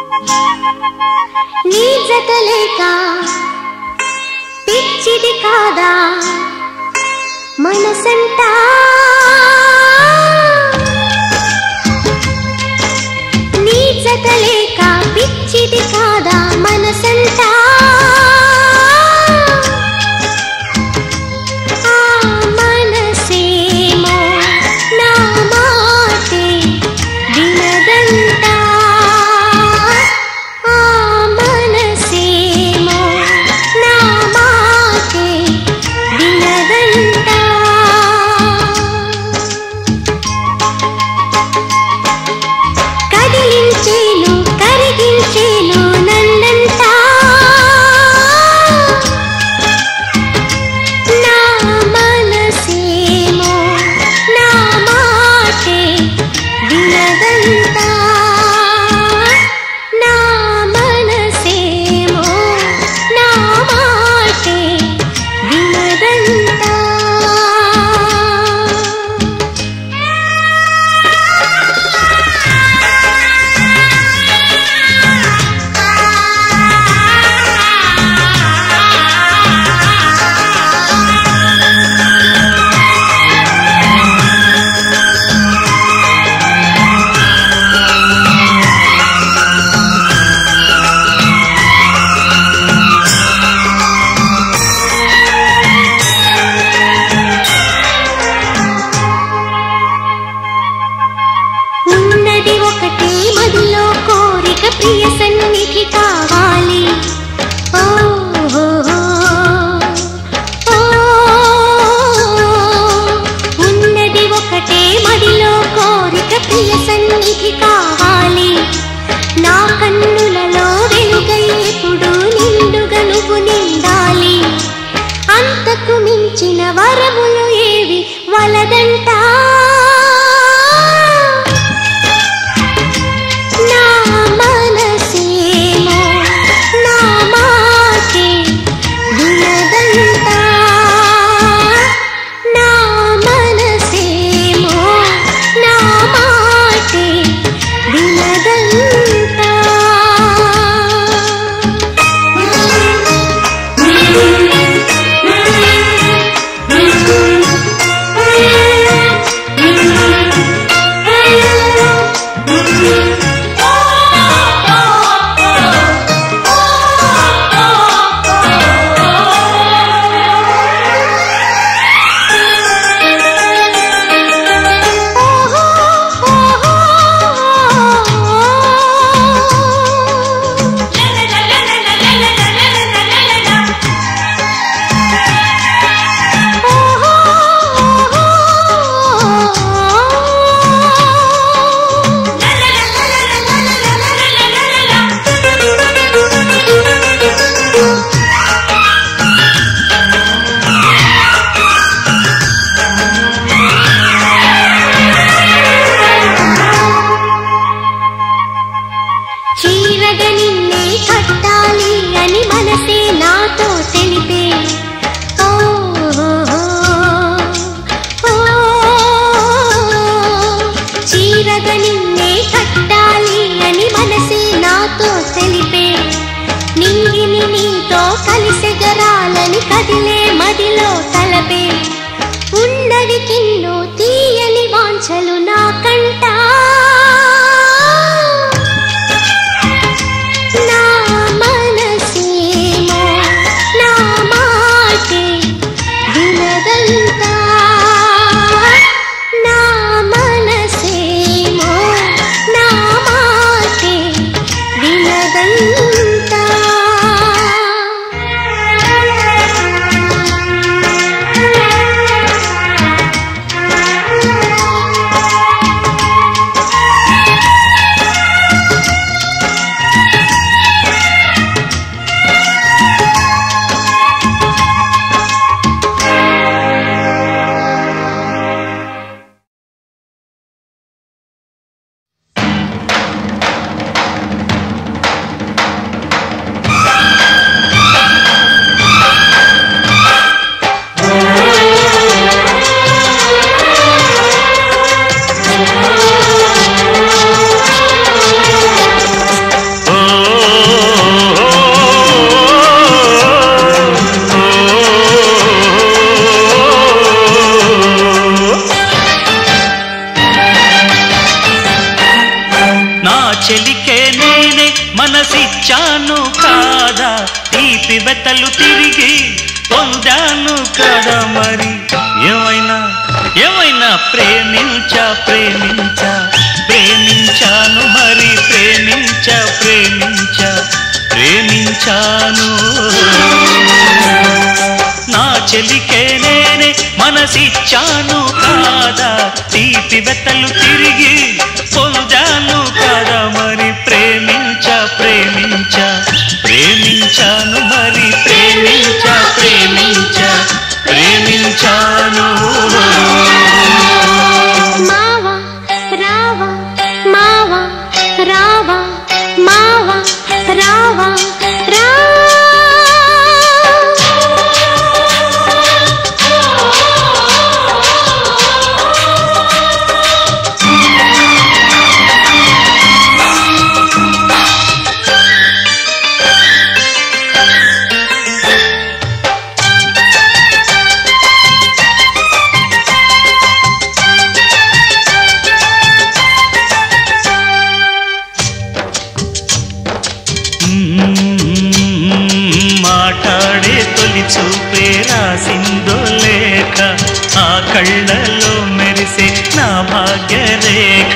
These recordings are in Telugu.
నీ జత లేక పిచ్చిది కాదా మనసంతా నీ జత లేక పిచ్చిది కాదా మనసంతా ఆ మనసేమో నా మాటే వినదంతా ఆ మనసేమో నా మాటే వినదంతా కదిలించేను కరిగించేను నన్నంతా నా మనసేమో నా మాటే వినదంతా నా మనసేమో నా మాటే వినదంతా ఉన్నది ఒకటే మదిలో కోరిక ప్రియ సన్నిధి కావాలి ఓ, ఓ, ఓ, ఉన్నది ఒకటే మదిలో కోరిక ప్రియ సన్నిధి కావాలి నా కన్నులలో వెలుగై ఎప్పుడు నిండుగా నువ్వు నిండాలి అంతకు మించిన వరములు ఏవి వలదంటా నా మనసేమో నా మాటే వినదంతా నా మనసేమో నా మాటే వినదంతా చీరగ నిన్నే కట్టాలి అని మనసే నాతో తెలిపే ఓ, ఓ, ఓ, చీరగ నిన్నే కట్టాలి అని మనసే నాతో తెలిపే నింగిని నీతో కలిసెగరాలని కదిలే మదిలో తలపే ఉన్నవి కిన్నో తీయని వాంఛలు నా కంటా నా మనసేమో నా మాటే వినదంతా నా మనసేమో నా మాటే వినదంతా మనసిచ్చాను కాదా తీపి వెతలు తిరిగి పొందాను కదా మరి ఏమైనా ఏమైనా ప్రేమించా ప్రేమించా ప్రేమించాను మరి ప్రేమించా ప్రేమించా ప్రేమించాను నా చెలికే నేనే మనసిచ్చాను కాదా తీపి వెతలు తిరిగి పొందాను కాదా మరి ప్రేమించా ప్రేమించా ప్రేమించాను మరి ప్రేమించా ప్రేమించా ప్రేమించాను మావా రావా మావా రావా మావా రావా రా మ్మ్, మాట్లాడే తొలి చూపే రాసిందో లేఖ ఆ కళ్ళలో మెరిసే నా భాగ్యరేఖ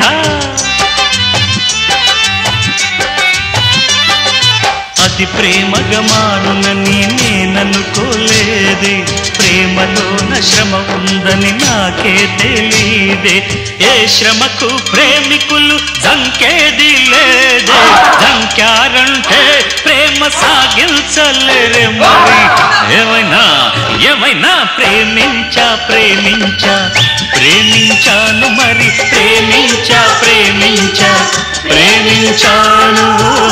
అతి ప్రేమగా మారునని నేననుకోలేదే ప్రేమలోన శ్రమ ఉందని నాకే తెలీదే ఏ శ్రమకు ప్రేమికులు దంకేది లేదే దంకారంటే ప్రేమ సాగించలేరే మరి ఏమైనా ఏమైనా ప్రేమించా ప్రేమించా ప్రేమించాను మరి ప్రేమించా ప్రేమించా ప్రేమించాను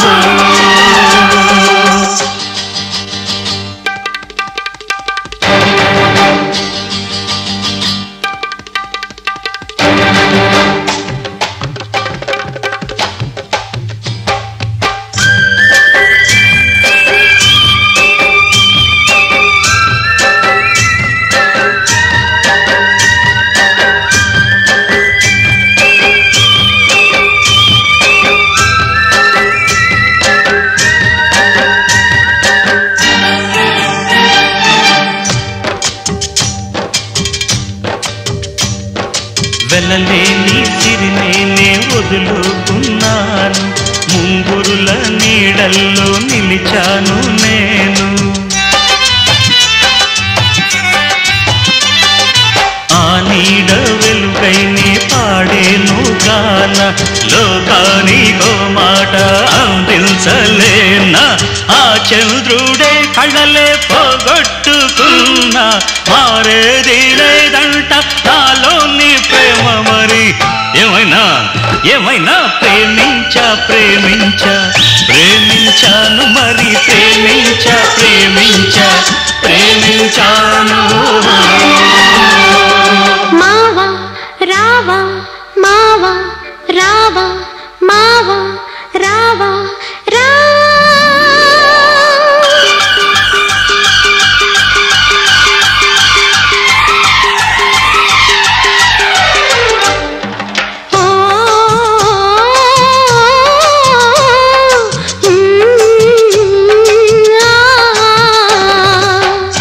వెలలేని సిరినేనే వదులుకున్నాను ముంగురుల నీడల్లో నిలిచాను నేను ఆ నీడ వెలుగైనే పాడేను గాన లోకానికో మాట అందించలేనా ఆ చంద్రుడే కళ్ళలే పోగొట్టుకున్నా మారేది లేదంట నాలోని ప్రేమ మరి ఏమైనా ఏమైనా ప్రేమించా ప్రేమించా ప్రేమించాను మరి ప్రేమించా ప్రేమించా ప్రేమించాను మావా రావా మావా రావా మావా రావా రా ఓ ఆ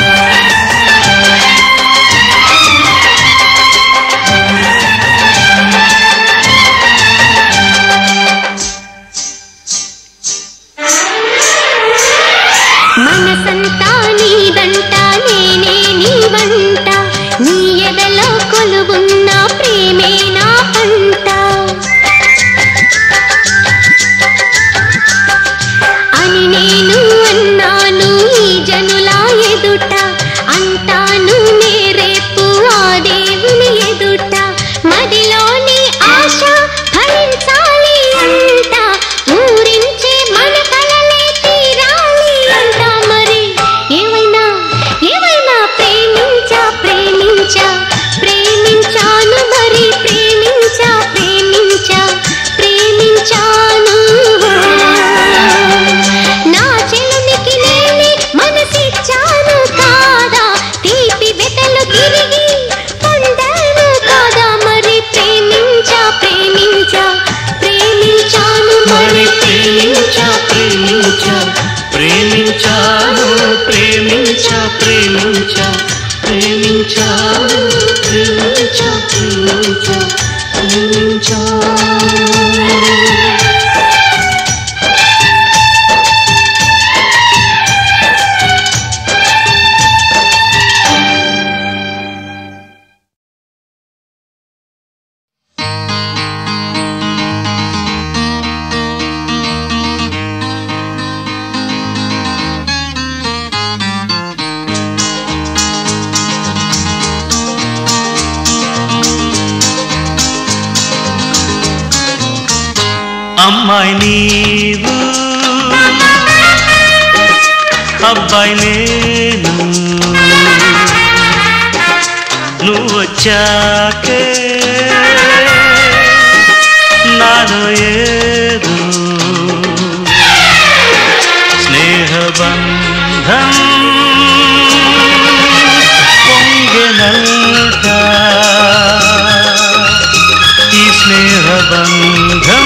నుంచో అమ్మాయి నీవు అబ్బాయి నేను నువ్వు వచ్చాకే నాలో ఏదో స్నేహబంధం పొంగెనంట ఈ స్నేహబంధం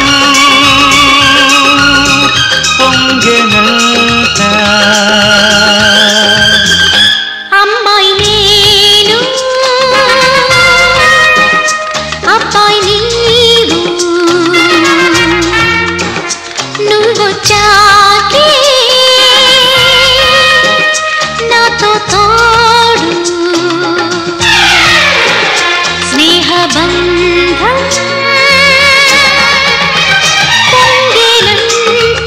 పొంగెనంట అమ్మాయి నేను అబ్బాయి నీవు నువ్వొచ్చాకే నాతో తోడు స్నేహబంధం పొంగెనంట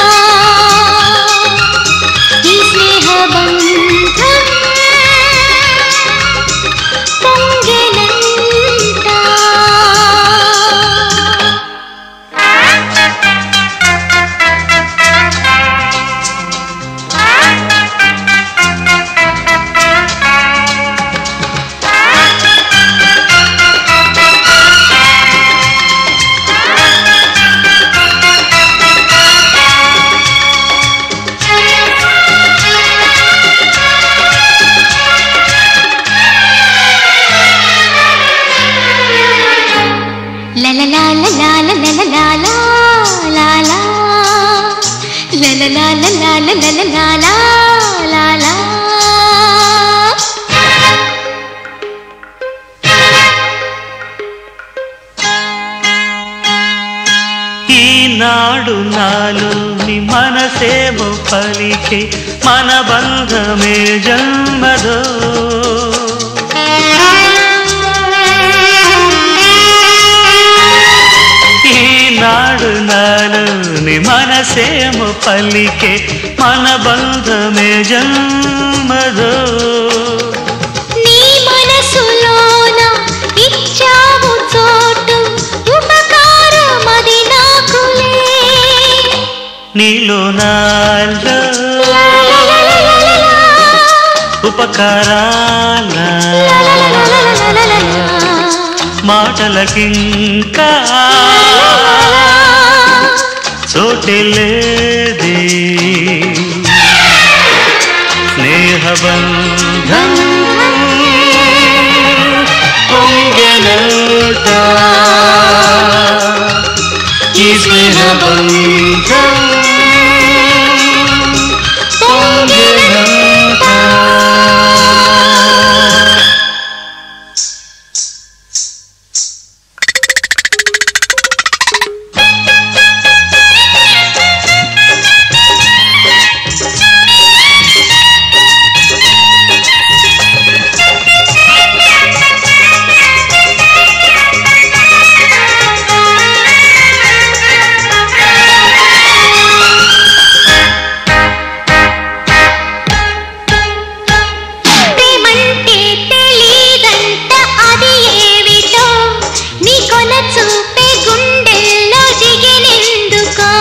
ఈ స్నేహబంధం పొంగెనంట La la la la la la la la la la la la La la la la la la la la la la la la ఈనాడు నాలోని మనసేమో పలికే మన బంధమే జన్మదో ఈనాడు నాలోని మనసేమో పలికే మన బంధమే జన్మదో నీ మనసులోన ఇచ్చావు చోటు ఉపకారమది నాకులే నీలో నాలో ఉపకారాల మాటలకింకా చోటెలేదే స్నేహబంధం పొంగెనట ఈ స్నేహబంధం పొంగెనట ప్రేమంటే తెలీదంట అది ఏమిటో నీ కొన చూపే గుండెల్లో దిగినెందుకో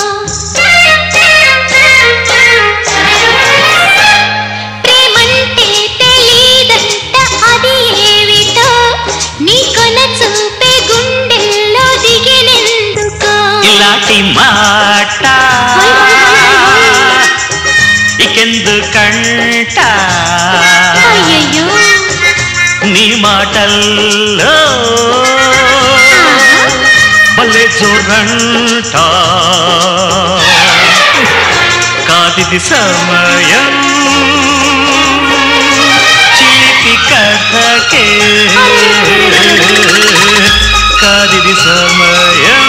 ప్రేమంటే తెలీదంట అది ఏమిటో నీ కొన చూపే గుండెల్లో దిగినెందుకో ఇలాంటి మాట ఇకెందుకంట అయ్యయ్యో నీ మాటల్లో భలే జోరంట కాదిది సమయం చిలిపి కథకే కాదిది సమయం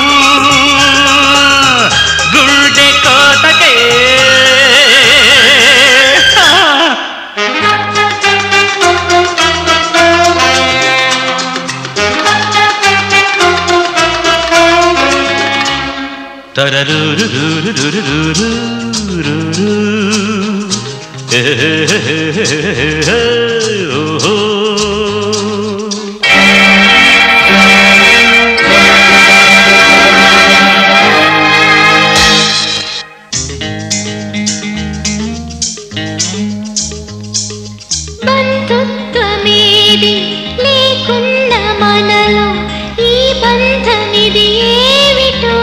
గుండె కోతకే తరరు బంధుత్వమేది లేకున్న మనలో ఈ బంధమిది ఏమిటో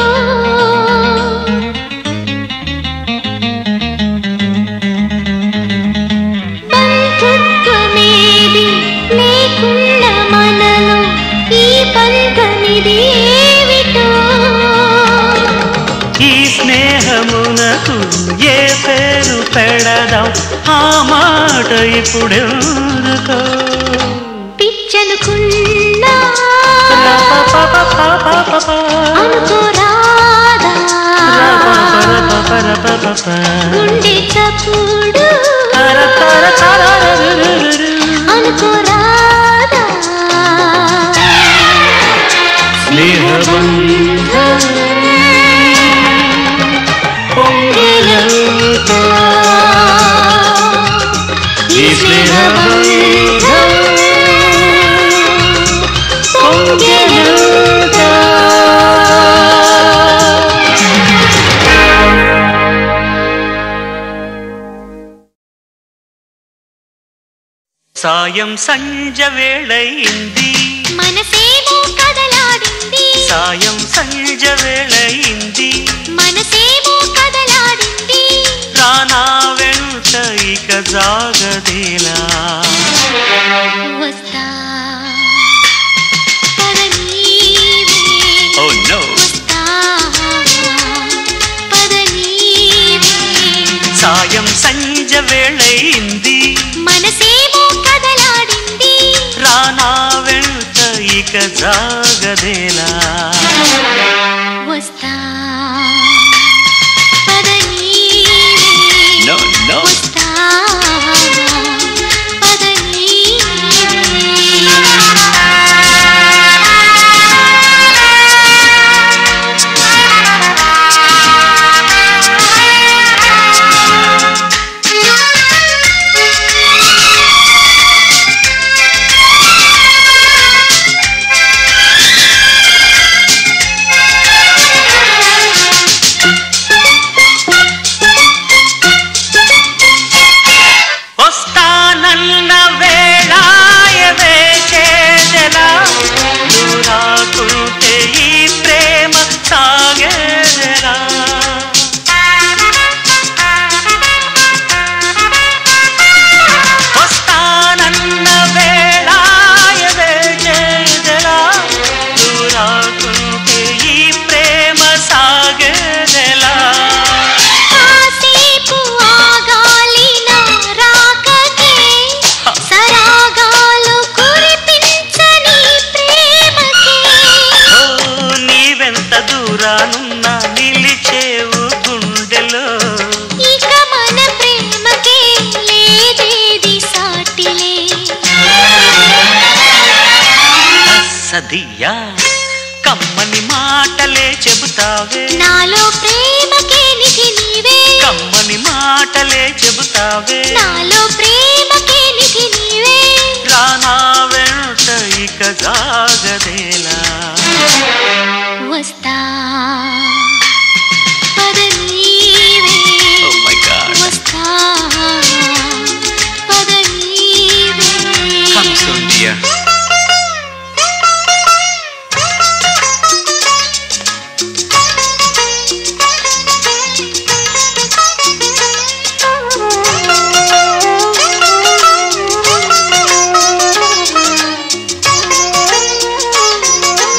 బంధుత్వమేది లేకున్న మనలో ఈ బంధమిది ఏమిటో ఈ స్నేహమునకు ఏ పేరు పెడదాం ఆ మాట ఇప్పుడెందుకో పిచ్చనుకున్నా అనుకోరాదా గుండె చప్పుడు అనుకోరాదా స్నేహబంధం పొంగెలంతా ఈ స్నేహబంధం పొంగెలంతా సాయం సంజ వేళయింది మనసేమో కదలాడింది సాయం సంజ వేళయింది మనసేమో కదలాడింది రానా వెంట ఇక జాగదేలా వస్తా పద నీవే ఓ నో వస్తా పద నీవే సాయం సంజ వేళయింది మనసేమో కదలాడింది రానా వెంట ఇక జాగదేలా వస్తా పద నీవే నో నో వస్తా పద వస్తానన్న వేళాయ వేచేదెలా దూరాకుంటే ఈ ప్రేమ సాగేదెలా వస్తానన్న వేళాయ వేచేదెలా దూరాకుంటే ఈ ప్రేమ సాగేదెలా కాసేపు ఆగాలి నా రాకకే సరాగాలు కురిపించని ప్రేమకే ఓ నీవెంత దూరానున్నా నిలిచేవు గుండెలో ఇక మన ప్రేమకే లేదేది సాటిలే సదియా కమ్మని మాటలే చెబుతావే నాలో ప్రేమకే నిధి నీవే కమ్మని మాటలే చెబుతావే నాలో ప్రేమకే నిధి నీవే రానా వెంట ఇక జాగదేలా వస్తా పద నీవే Oh my God. వస్తా పద నీవే Come soon, dear. ఆ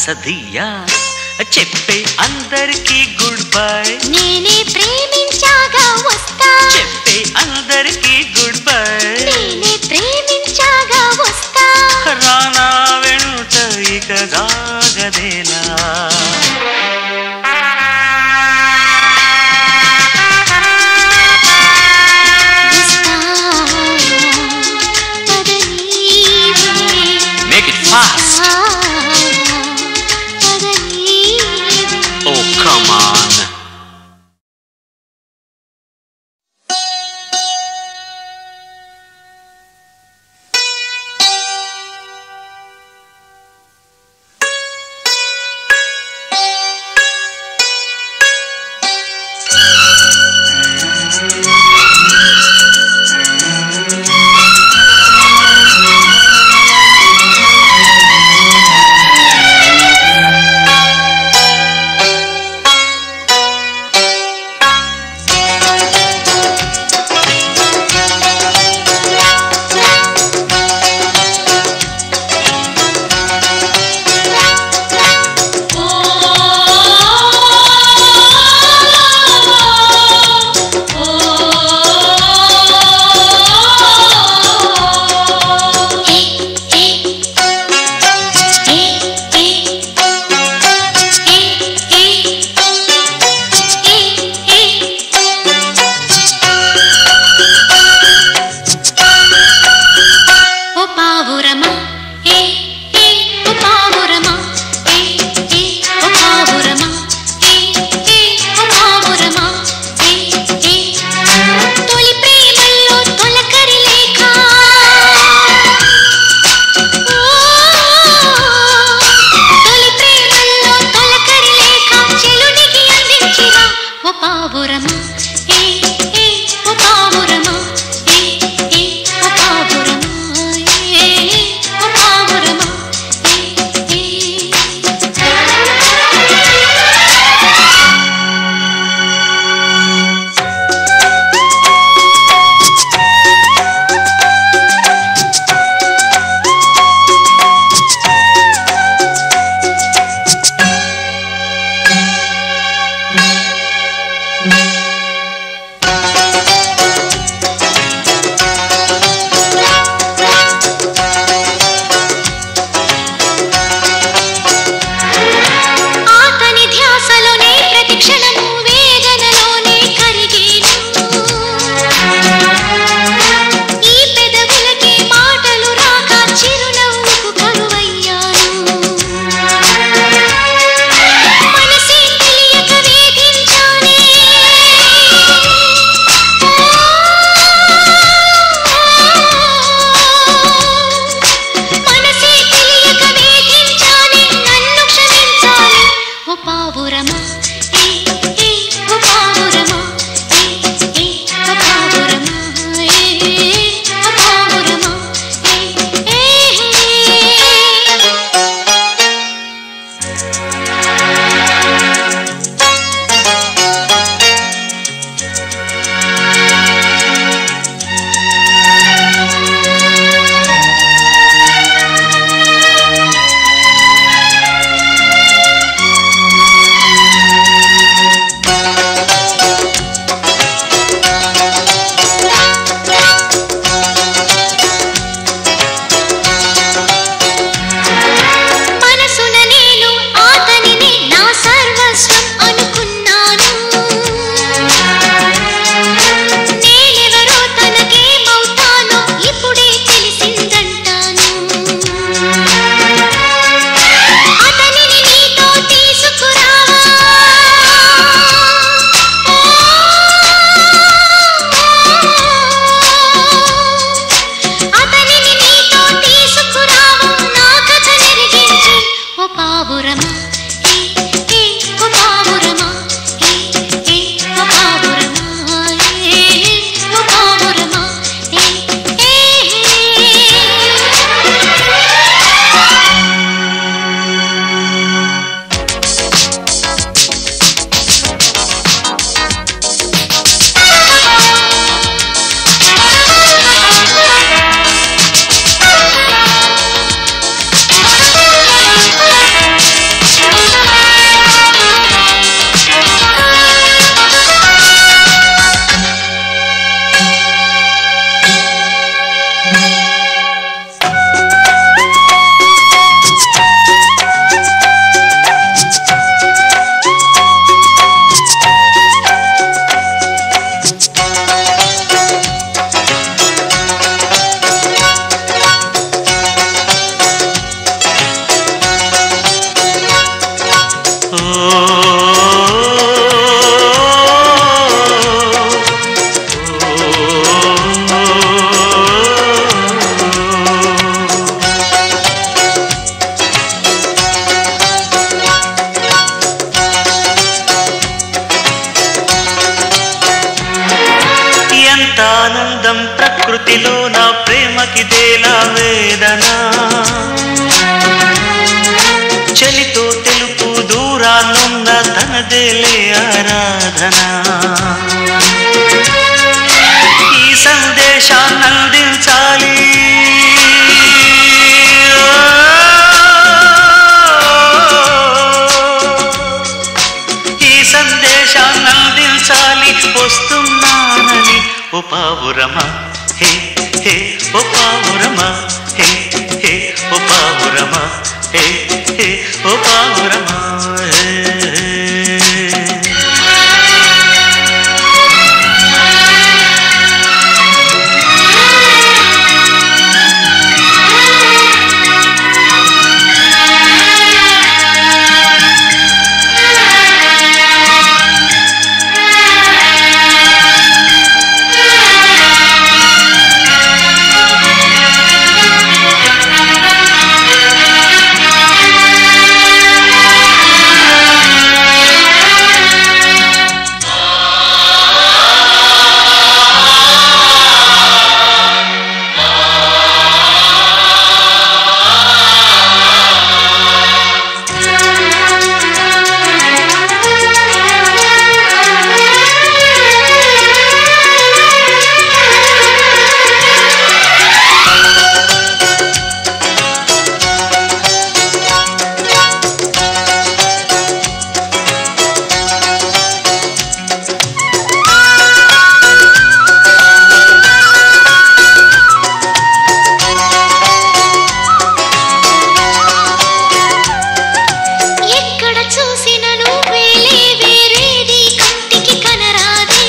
సదియా చెప్పే అందరికీ గుడ్ బై నేనే ప్రేమించాగా వస్తా చెప్పే అందరికీ గుడ్ బై నేనే ప్రేమించాగా వస్తా రానా వెంట ఇక జాగదేలా వస్తా పద నీవే మేక్ ఇట్ ఫాస్ట్ పద నీవే ఓ కమ్ ఆన్ నీవేలే ఆరాధన ఈ సందేశాన్ని అందించాలి ఈ సందేశాన్ని అందించాలి వస్తున్నానని ఓ పావురమా హే హే ఓ పావురమా హే హే ఓ పావురమా హే హే ఓ పావురమా హే ఎక్కడ చూసిన నువ్వేలే వేరేది కంటికి కనరాదే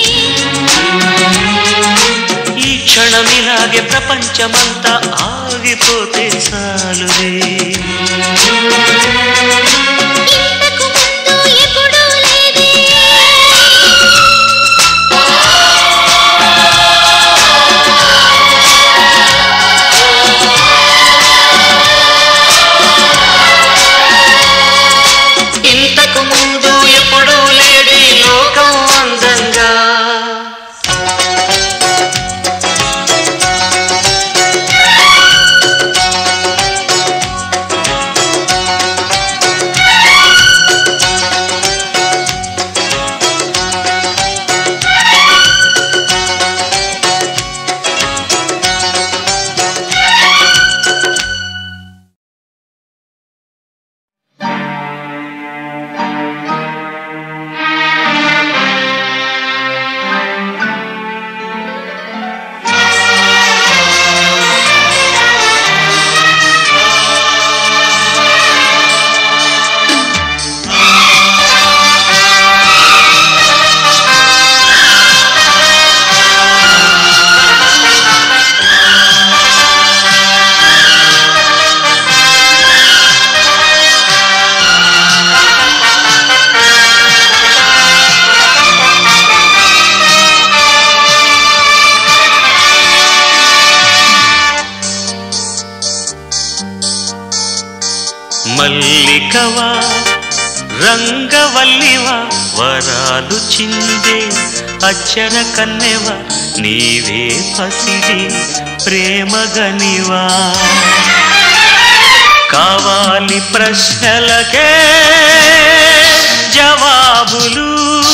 ఈ క్షణమిలాగే ప్రపంచమంతా ఆగిపోతే చాలుదే ఇంతకు ముందు ఎప్పుడూ లేదే ఇంతకు ముందు ఎప్పుడూ లేడి లోకం అందంగా మల్లికవా రంగవల్లివా వరాలు చిందే అచ్చర కన్నెవా నీవే పసిడి ప్రేమగనివా కావాలి ప్రశ్నలకే జవాబులు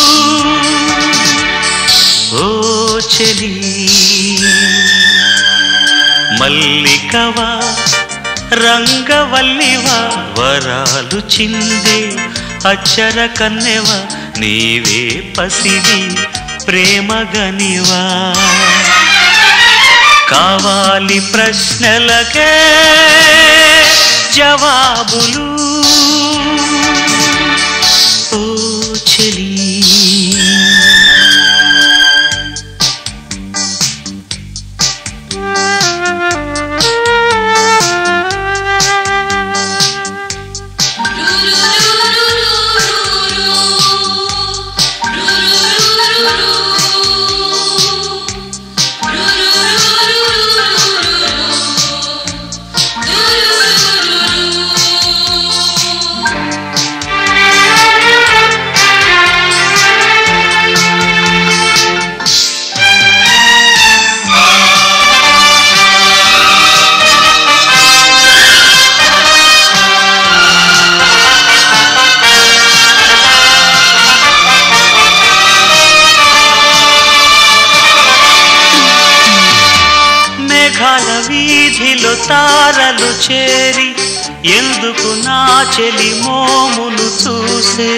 ఓ చెలి మల్లికవా రంగవల్లివా వరాలు చిందే అచ్చర కన్నెవా నీవే పసిడి ప్రేమగనివా కావాలి ప్రశ్నలకే జవాబులు ఓ చెలి Thank you. తారలు చేరి ఎందుకు నా చెలి మోమును చూసే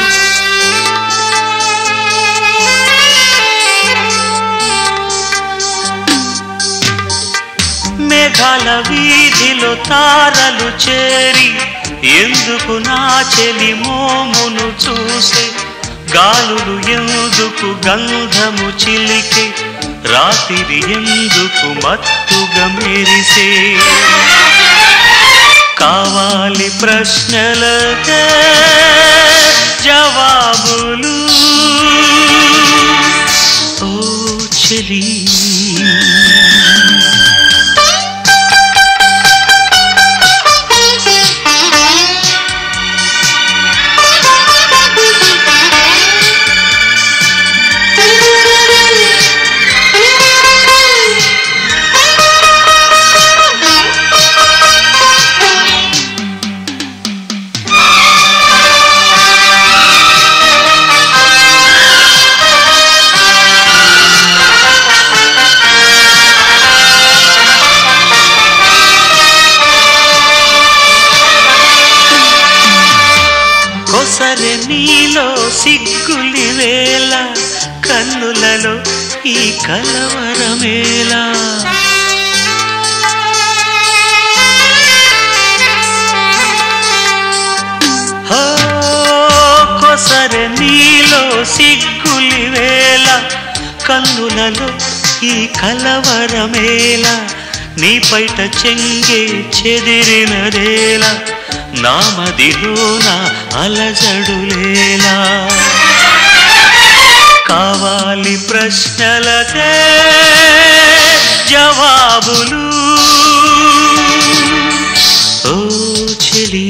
మేఘాల వీధిలో తారలు చేరి ఎందుకు నా చెలి మోమును చూసే గాలులు ఎందుకు గంధము చిలికే రాత్రి ఎందుకు మత్తుగా మెరిసే కావాలి ప్రశ్నలకే జవాబులు ఓ చెలి కొసరె నీలో సిగ్గులి వేళ కన్నులలో ఈ కలవరమేలా హో కొసరె నీలో సిగ్గులి వేళ కన్నులలో ఈ కలవరమేల నీ పైట చెంగే చెదిరినదేలా నామదిలోన అలజడులేలా కావాలి ప్రశ్నలకే జవాబులు ఓ చెలి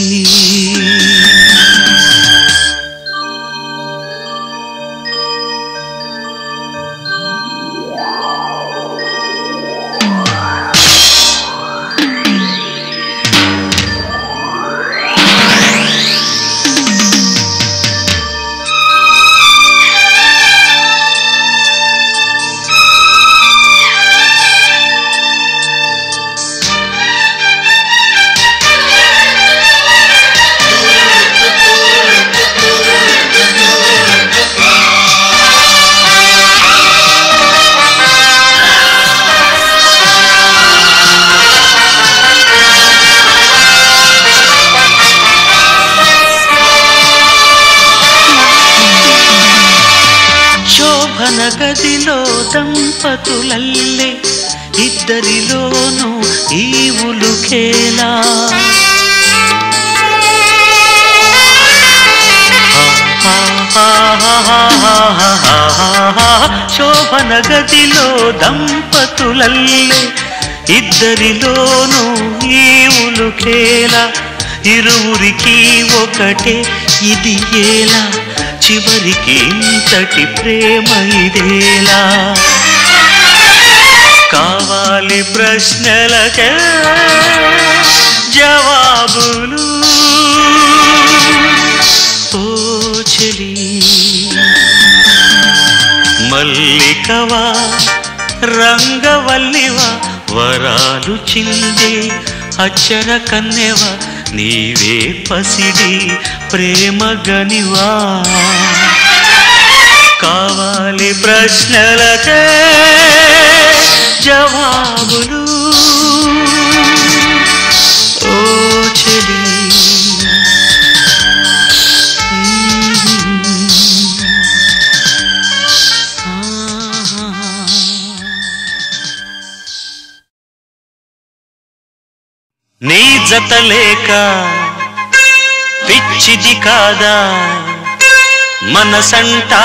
శోభన గదిలో దంపతులల్లే ఇద్దరిలోనూ ఈ ఉలుకేలా శోభన గదిలో దంపతులల్లే ఇద్దరిలోనూ ఈ ఉలుకేలా ఇరువురికి ఒకటే ఇది ఏలా చివరికి ఇంతటి ప్రేమ ఇదేలా కావాలి ప్రశ్నలకే జవాబులు ఓ చెలి మల్లికవా రంగవల్లివా వరాలు చిందే అచ్చర కన్నెవా నీవే పసిడి ప్రేమ గనివా కావాలి ప్రశ్నలకే జవాబులు ఓ చెలి నీ జత లేక పిచ్చిది కాదా మనసంటా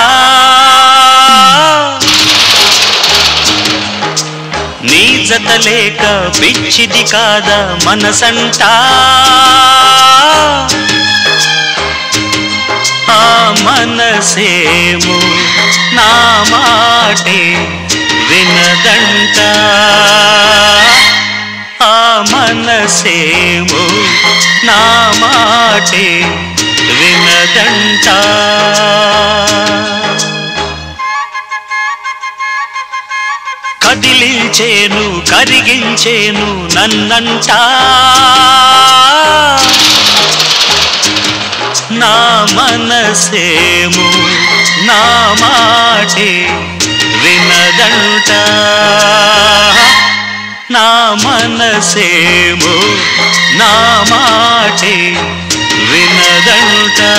నీ జత లేక పిచ్చిది కాదా మనసంటా ఆ మనసేమో నా మాటే వినదంట ఆ మనసేమో నా మాటే వినదంట కదిలించే పెంచేను కరిగించేను నన్నంటా నా మనసేము నా మాటే వినదంట నా మనసేము నా మాటే వినదంట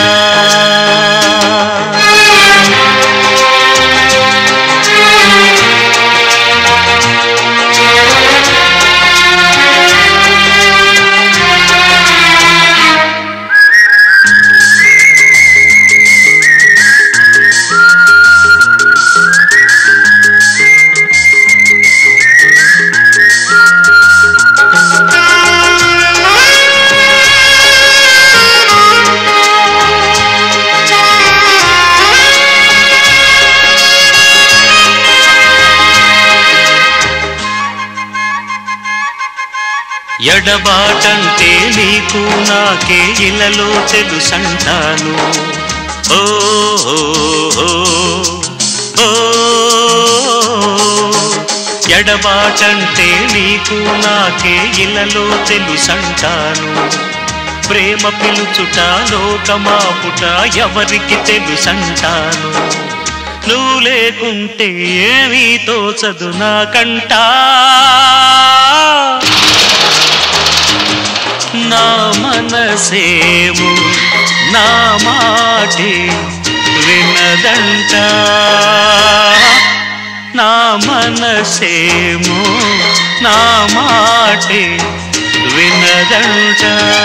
ఎడబాటంటే నీకు నాకే ఇలలో తెలుసంటాను ఓ ఓ, ఓ, ఓ. ఎడబాటంటే నీకు నాకే ఇలలో తెలుసంటాను ప్రేమ పిలుచుట లోకమాపుట ఎవరికి తెలుసంటాను నువ్వు లేకుంటే ఏమీ తోచదు నాకంటా నా మనసేము నా మాటే వినదంట నా మనసేము నా మాటే వినదంట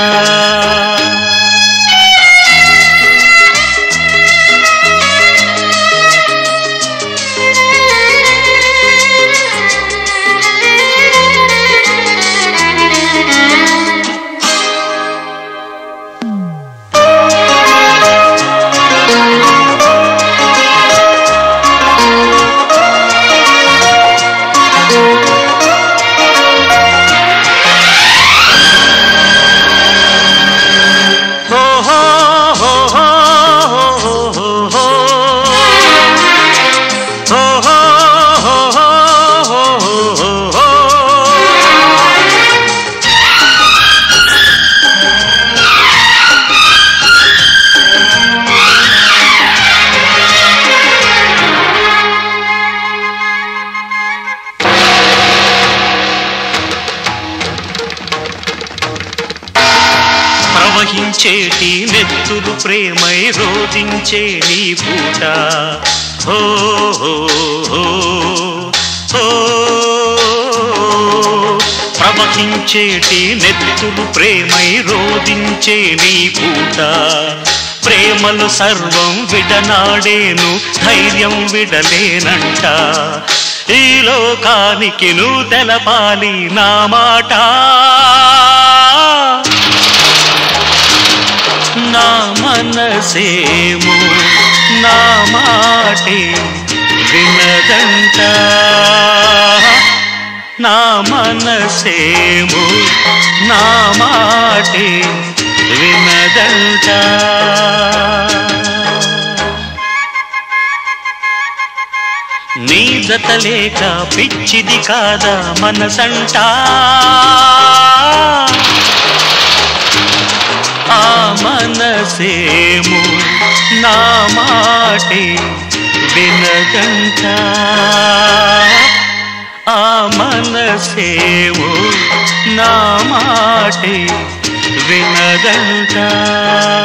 ఓహో ఓహో ఓహో ఓహో ఓహో ప్రవహించేటి నెత్తులు ప్రేమై రోధించే నీ పూట ఓ ఓ, ఓ, ఓ. ప్రవహించేటి నెత్తులు ప్రేమై రోధించే నీ పూట ప్రేమలు సర్వం విడనాడేను ధైర్యం విడలేనంట ఈ లోకానికి నువ్వు తెలపాలి నా మాట నా మనసేము నా మాటే వినదంట నా మనసేము నా మాటే వినదంట నీ జత లేక పిచ్చిది కాదా మనసంటా ఆ మనసేము నా మాటే వినదంట ఆ మనసేము నా మాటే వినదంట